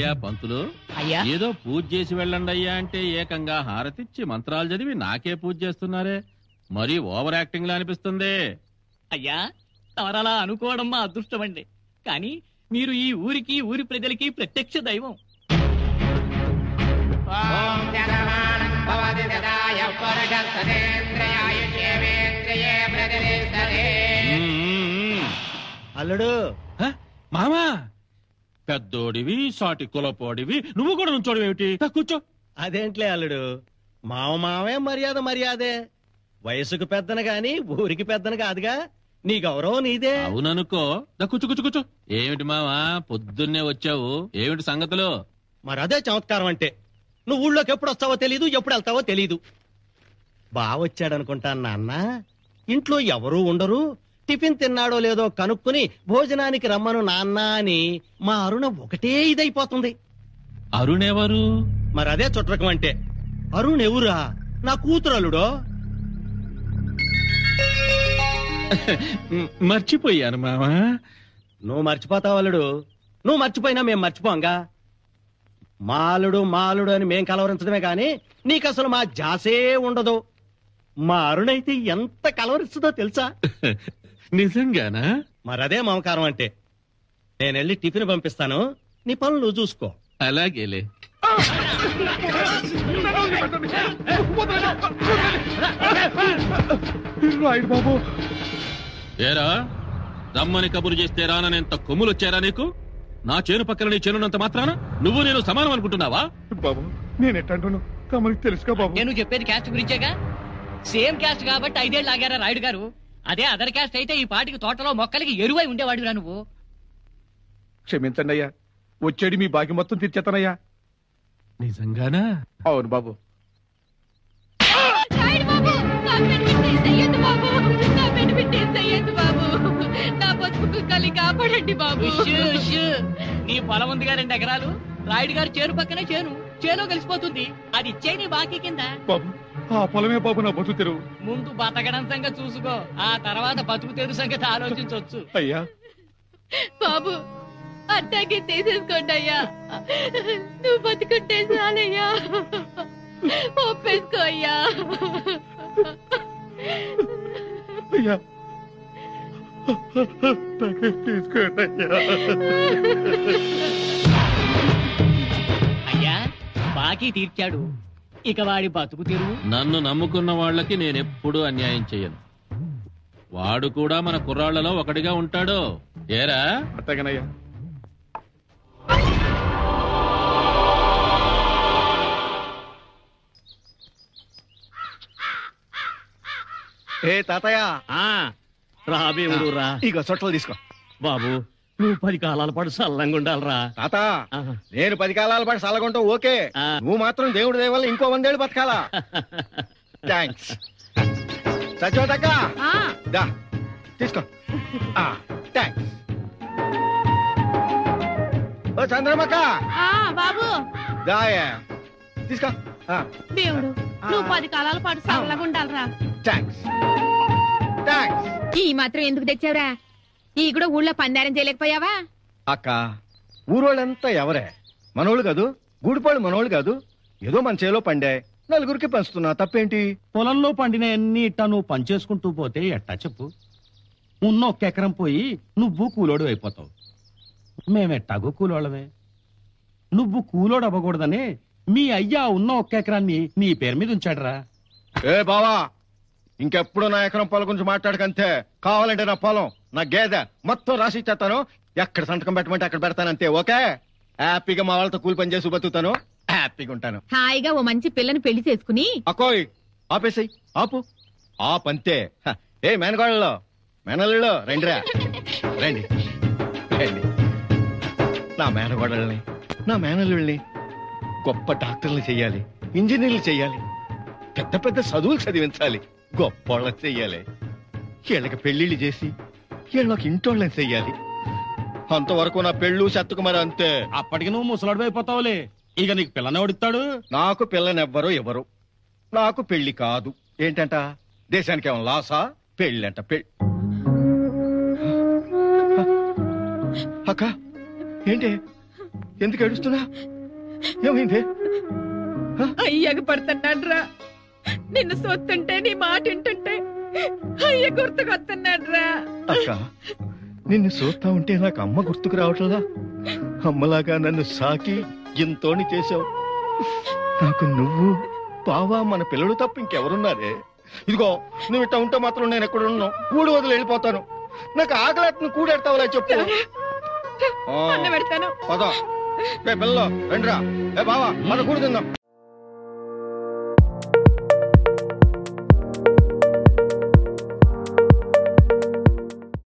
ఏమయ్యా పంతులు అయ్యా ఏదో పూజ చేసి వెళ్ళండి అయ్యా అంటే ఏకంగా హారతిచ్చి మంత్రాలు చదివి నాకే పూజ చేస్తున్నారే మరీ ఓవర్ యాక్టింగ్ లా అనిపిస్తుంది అయ్యా తమరలా అనుకోవడం మా అదృష్టం అండి కానీ మీరు ఈ ఊరికి ఊరి ప్రజలకి ప్రత్యక్ష దైవం ఓం జగమానం భవతి సదాయ పురుషస్తనేంద్రియాయుష్యేవేంద్రియే ప్రతిష్టతే మ్మ్, మ్మ్. అల్లుడు హ? మామా పెద్దోడివి సాటి కులపోడివి నువ్వు కూడా నుంచోడు ఏమిటి దా, కూర్చో అదేంట్లే అల్లుడు మావ మావే మర్యాద మర్యాదే వయసుకు పెద్దన గాని ఊరికి పెద్దన కాదుగా నీ గౌరవం నీదే అవుననుకో దా, కూర్చో కూర్చో కూర్చో ఏమిటి మామా పొద్దున్నే వచ్చావు ఏమిటి సంగతులు మరి అదే చమత్కారం అంటే నువ్వు ఊళ్ళోకి ఎప్పుడు వస్తావో తెలీదు ఎప్పుడు వెళ్తావో తెలీదు బావొచ్చాడనుకుంటాను నాన్న ఇంట్లో ఎవరూ ఉండరు టిఫిన్ తిన్నాడో లేదో కనుక్కుని భోజనానికి రమ్మను నాన్న అని మా అరుణ ఒకటే ఇదైపోతుంది అరుణ్ ఎవరు మరి అదే చుట్టకం అంటే అరుణ్ ఎవరా నా కూతురు అల్లుడో మ్, మర్చిపోయాను మామా నువ్వు మర్చిపోతావు అల్లుడు నువ్వు మర్చిపోయినా మేం మర్చిపోంగా మాలుడు మాలుడు అని మేం కలవరించడమే గాని నీకు అసలు మా జాసే ఉండదు మా అరుణైతే ఎంత కలవరిస్తుందో తెలుసా నిజంగానా మరదే మమకారం అంటే నేను వెళ్ళి టిఫిన్ పంపిస్తాను నీ పనులు నువ్వు చూసుకో అలాగేలే ఏరా రమ్మని కబురు చేస్తే రాననేంత కొమ్ములు వచ్చారా నీకు నా చేను పక్కన నీ చేనున్నంత మాత్రాన నువ్వు నేను సమానం అనుకుంటున్నావా బాబు నేను ఎట్టంటున్నాను తమరికి తెలుసుగా బాబు నేను చెప్పేది క్యాస్ట్ గురించేగా సేమ్ క్యాస్ట్ కాబట్టి ఐదేళ్ళు ఆగారా రాయుడు గారు అదే అదర్ క్యాస్ట్ అయితే ఈ పాటికి తోటలో మొక్కలకి ఎరువై ఉండేవాడురా నువ్వు క్షమించండి అయ్యా వచ్చేది మీ బాకి మొత్తం తీర్చేతానయ్యా నిజంగానా అవును బాబు రాయుడు బాబు నా పెన్ను పెట్టేసేయద్దు బాబు నా పెన్ను పెట్టేసేయద్దు బాబు నా బతుకు కుక్కల్ని కాపాడండి బాబు ఉష్షు, ఉష్షు. నీ పొలం ఉందిగా రెండు ఎకరాలు రాయుడు గారు చేను పక్కనే చేను చేలో కలిసిపోతుంది అది ఇచ్చే నీ బాకీ కింద బాబు ఆ పొలమే బాబు నా బతు తెరువు ముందు బతకడం సంగతి చూసుకో ఆ తర్వాత బతుకు తెరు సంగతి ఆలోచించవచ్చు అయ్యా బాబు అట్టాగే తీసేసుకోండి అయ్యా నువ్వు బతుకుంటే చాలయ్యా ఒప్పేసుకో అయ్యా అయ్యా నాకే తీసుకోండి అయ్యా అయ్యా బాకీ తీర్చాడు ఇక వాడి బతుకు తెరువు నన్ను నమ్ముకున్న వాళ్ళకి నేనెప్పుడూ అన్యాయం చెయ్యను వాడు కూడా మన కుర్రాళ్లలో ఒకటిగా ఉంటాడు ఏరా అట్టగనయ్యా ఏ తాతయ్య రాబేవుడు రా ఇగో సొట్టలు తీసుకో బాబు నువ్వు పది కాలాల పాటు సల్లంగా ఉండాలిరా తాత నేను పది కాలాల పాటు సలగొంటావు ఓకే ఆ. నువ్వు మాత్రం దేవుడి దయ వల్ల ఇంకో వందేళ్ళు బతకాలా థ్యాంక్స్ సచోదక్క ఆ, దా తీసుకో థ్యాంక్స్ ఓ చంద్రమక్క ఆ, బాబు దాయే తీసుకో దేవుడు నువ్వు పది కాలాల పాటు సరళగా ఉండాలిరా థ్యాంక్స్ థ్యాంక్స్ ఈ మాత్రం ఎందుకు తెచ్చావురా ఈ కూడా ఊళ్ళో పందారం చేయలేకపోయావా అక్క ఊరోళ్ళంతా ఎవరే మనోళ్ళు కాదు గూడిపాళ్ళు మనోళ్ళు కాదు ఏదో మన చేలో పండే నలుగురికి పంచుతున్నా తప్పేంటి పొలంలో పండిన అన్ని ఇట్టా నువ్వు పనిచేసుకుంటూ పోతే ఎట్టా చెప్పు ఉన్న ఒక్క ఎకరం పోయి నువ్వు కూలోడు అయిపోతావు మేమెట్టాగో కూలోళ్ళమే నువ్వు కూలోడు అవ్వకూడదని మీ అయ్యా ఉన్న ఒక్క ఎకరాన్ని నీ పేరు మీద ఉంచాడురా ఏ బావా ఇంకెప్పుడు నా ఎకరం పొలం గురించి మాట్లాడకంతే కావాలంటే నా పొలం నా గేదె మొత్తం రాసి ఇచ్చేస్తాను ఎక్కడ సంతకం పెట్టమంటే అక్కడ పెడతానంతే ఓకే హ్యాపీగా మా వాళ్ళతో కూలి పని చేసి బతుకుతాను హ్యాపీగా ఉంటాను హాయిగా ఓ మంచి పిల్లని పెళ్లి చేసుకుని అకోయ్ ఆపేసాయి ఆపు ఆపంతే హ, ఏ మేనగాళ్ళలో మేనల్లో రండిరా రండి రండి నా మేనగోడల్ని నా మేనల్లుల్ని గొప్ప డాక్టర్లు చెయ్యాలి ఇంజనీర్లు చెయ్యాలి పెద్ద పెద్ద చదువులు చదివించాలి గొప్పోళ్ళని చెయ్యాలి వీళ్ళకి పెళ్లిళ్ళు చేసి వీళ్ళకి ఇంటోళ్ళని చెయ్యాలి అంతవరకు నా పెళ్ళు చెత్తకు మరి అంతే అప్పటికి నువ్వు ముసలాడు అయిపోతావులే ఇక నీకు పిల్లని ఓడిస్తాడు నాకు పిల్లనెవ్వరు ఎవరు నాకు పెళ్లి కాదు ఏంటంట దేశానికి ఏమో లాసా పెళ్ళంట పెళ్ళి అక్క ఏంటి ఎందుకు ఏడుస్తున్నా ఏమైంది అయ్యకు పడుతున్నాడ్రా నిన్ను సొత్తుంటే నీ మాట వింటుంటే అయ్య గుర్తుకొస్తున్నాడ్రా అక్క నిన్ను చూస్తా ఉంటే నాకు అమ్మ గుర్తుకు రావట్లా అమ్మలాగా నన్ను సాకి ఇంతోని చేసావు నాకు నువ్వు బావా మన పిల్లలు తప్ప ఇంకెవరున్నారే ఇదిగో నువ్వు ఇట్లా ఉంటే మాత్రం నేను ఎక్కడ ఉన్నావు కూడి వదిలి వెళ్ళిపోతాను నాకు ఆకలి కూడెడతావులే చెప్పు ఆ, అన్న పెడతాను పద ఏ పిల్ల రండిరా ఏ బావా మన కూడి తిందాం